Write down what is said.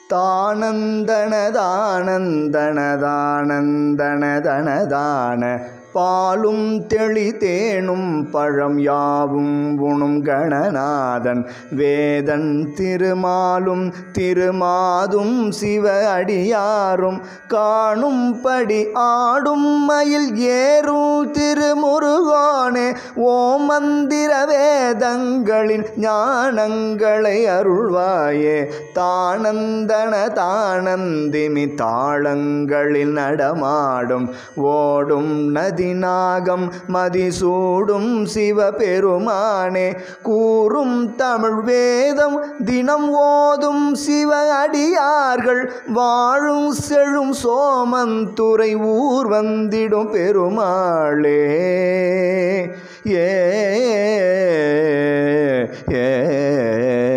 தானந்தனதானந்தனதானந்தனதான பாலும் தெளி தேனும் பழம் யாவும் உணும் கணநாதன் வேதன் திருமாலும் திருமாதும் சிவ அடியாரும் காணும்படி ஆடும் மயில் ஏறும் திருமுருகோனே ஓம் மந்திர வேதங்களின் ஞானங்களை அருள்வாயே தானந்தன தானந்திமி தாளங்களில் நடமாடும் ஓடும் நதிநாகம் மதிசூடும் சிவபெருமானே கூறும் தமிழ் வேதம் தினம் ஓதும் சிவ அடியார்கள் வாழும் செழும் சோமந்துறை ஊர் வந்திடும் பெருமாளே ஏ ஏ